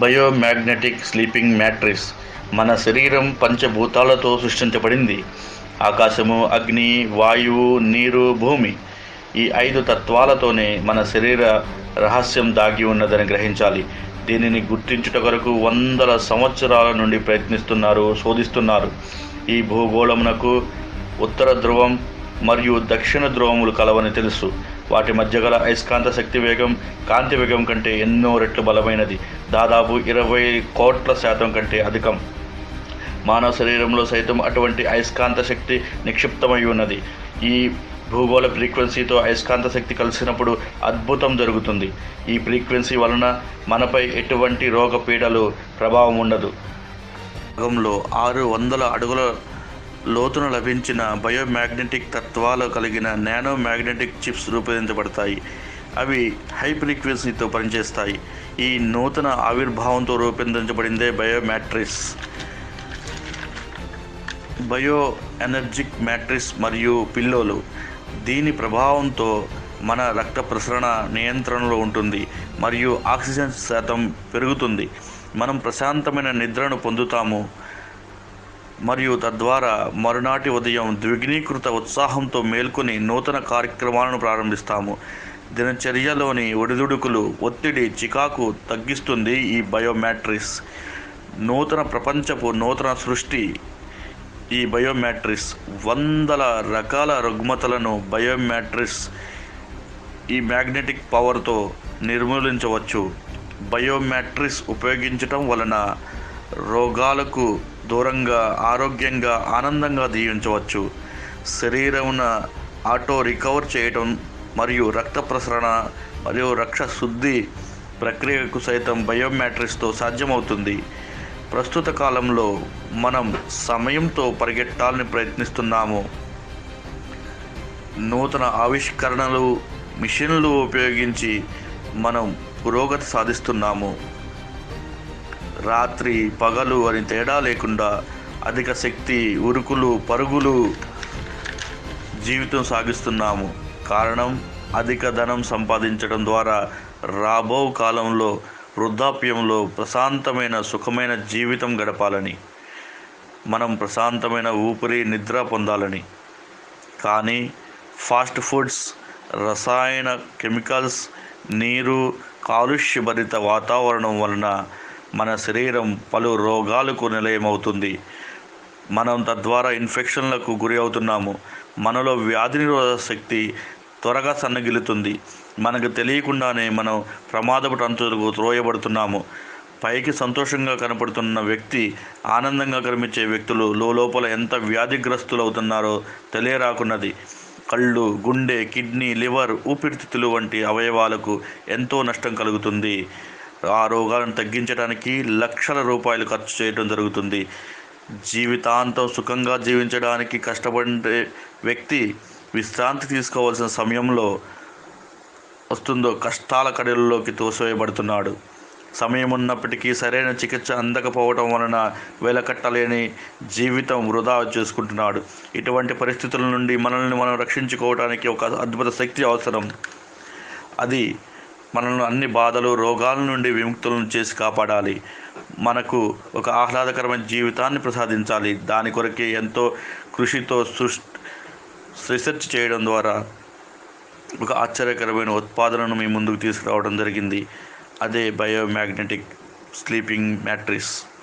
బయోమ్యాగ్నెటిక్ sleeping matrix మన శరీరం పంచభూతాలతో సృష్టించబడింది ఆకాశము అగ్ని వాయువు నీరు భూమి ఈ ఐదు తత్వాలతోనే మన శరీర రహస్యం దాగి ఉన్నదని గ్రహించాలి దీనిని గుర్తించుట కొరకు వందల సంవత్సరాల నుండి ప్రయత్నిస్తున్నారు శోధిస్తున్నారు ఈ భూగోళమునకు ఉత్తర ధ్రువం మరియు దక్షిణ ధ్రువములు కలవని తెలుసు వాటి మధ్య గల అయస్కాంత శక్తి వేగం కాంతి వేగం కంటే ఎన్నో రెట్లు బలమైనది దాదాపు ఇరవై కోట్ల శాతం కంటే అధికం మానవ శరీరంలో సైతం అటువంటి అయస్కాంత శక్తి నిక్షిప్తమై ఉన్నది ఈ భూగోళ ఫ్రీక్వెన్సీతో అయస్కాంత శక్తి కలిసినప్పుడు అద్భుతం జరుగుతుంది ఈ ఫ్రీక్వెన్సీ వలన మనపై ఎటువంటి రోగ పీడలు ప్రభావం ఉండదు భాగంలో ఆరు వందల అడుగుల లోతున లభించిన బయోమ్యాగ్నెటిక్ తత్వాలు కలిగిన నానో మ్యాగ్నెటిక్ చిప్స్ రూపొందించబడతాయి అవి హై ఫ్రీక్వెన్సీతో పనిచేస్తాయి ఈ నూతన ఆవిర్భావంతో రూపొందించబడిందే బయోమ్యాట్రిక్స్ బయో ఎనర్జిక్ మ్యాట్రిక్స్ మరియు పిల్లోలు దీని ప్రభావంతో మన రక్త ప్రసరణ నియంత్రణలో ఉంటుంది మరియు ఆక్సిజన్ శాతం పెరుగుతుంది మనం ప్రశాంతమైన నిద్రను పొందుతాము మరియు తద్వారా మరునాటి ఉదయం ద్విగుణీకృత ఉత్సాహంతో మేల్కొని నూతన కార్యక్రమాలను ప్రారంభిస్తాము దినచర్యలోని ఒడిదుడుకులు ఒత్తిడి చికాకు తగ్గిస్తుంది ఈ బయోమ్యాట్రిక్స్ నూతన ప్రపంచపు నూతన సృష్టి ఈ బయోమ్యాట్రిక్స్ వందల రకాల రుగ్మతలను బయోమ్యాట్రిక్స్ ఈ మ్యాగ్నెటిక్ పవర్తో నిర్మూలించవచ్చు బయోమ్యాట్రిక్స్ ఉపయోగించటం వలన రోగాలకు దూరంగా ఆరోగ్యంగా ఆనందంగా జీవించవచ్చు శరీరమున ఆటో రికవర్ చేయటం మరియు రక్త ప్రసరణ మరియు రక్ష శుద్ధి ప్రక్రియకు సైతం బయోమ్యాట్రిక్స్తో సాధ్యమవుతుంది ప్రస్తుత కాలంలో మనం సమయంతో పరిగెట్టాలని ప్రయత్నిస్తున్నాము నూతన ఆవిష్కరణలు మిషన్లు ఉపయోగించి మనం పురోగతి సాధిస్తున్నాము రాత్రి పగలు అని తేడా లేకుండా అధిక శక్తి ఉరుకులు పరుగులు జీవితం సాగిస్తున్నాము కారణం అధిక ధనం సంపాదించడం ద్వారా రాబో కాలంలో వృద్ధాప్యంలో ప్రశాంతమైన సుఖమైన జీవితం గడపాలని మనం ప్రశాంతమైన ఊపిరి నిద్ర పొందాలని కానీ ఫాస్ట్ ఫుడ్స్ రసాయన కెమికల్స్ నీరు కాలుష్యభరిత వాతావరణం వలన మన శరీరం పలు రోగాలకు నిలయమవుతుంది మనం తద్వారా ఇన్ఫెక్షన్లకు గురి అవుతున్నాము మనలో వ్యాధి నిరోధక శక్తి త్వరగా సన్నగిలుతుంది మనకు తెలియకుండానే మనం ప్రమాదపు తంతులకు త్రోయబడుతున్నాము పైకి సంతోషంగా కనపడుతున్న వ్యక్తి ఆనందంగా కనిపించే వ్యక్తులు లోపల ఎంత వ్యాధిగ్రస్తులు అవుతున్నారో తెలియరాకున్నది కళ్ళు గుండె కిడ్నీ లివర్ ఊపిరితిత్తులు వంటి అవయవాలకు ఎంతో నష్టం కలుగుతుంది ఆ రోగాలను తగ్గించడానికి లక్షల రూపాయలు ఖర్చు చేయడం జరుగుతుంది జీవితాంతం సుఖంగా జీవించడానికి కష్టపడే వ్యక్తి విశ్రాంతి తీసుకోవాల్సిన సమయంలో వస్తుందో కష్టాల కడలలోకి తోసివేయబడుతున్నాడు సమయం ఉన్నప్పటికీ సరైన చికిత్స అందకపోవడం వలన వెలకట్టలేని జీవితం వృధా చేసుకుంటున్నాడు ఇటువంటి పరిస్థితుల నుండి మనల్ని మనం రక్షించుకోవడానికి ఒక అద్భుత శక్తి అవసరం అది మనల్ని అన్ని బాధలు రోగాల నుండి విముక్తులను చేసి కాపాడాలి మనకు ఒక ఆహ్లాదకరమైన జీవితాన్ని ప్రసాదించాలి దాని కొరకే ఎంతో కృషితో సృష్ రీసెర్చ్ చేయడం ద్వారా ఒక ఆశ్చర్యకరమైన ఉత్పాదనను మీ ముందుకు తీసుకురావడం జరిగింది అదే బయోమ్యాగ్నెటిక్ స్లీపింగ్ మ్యాట్రిక్స్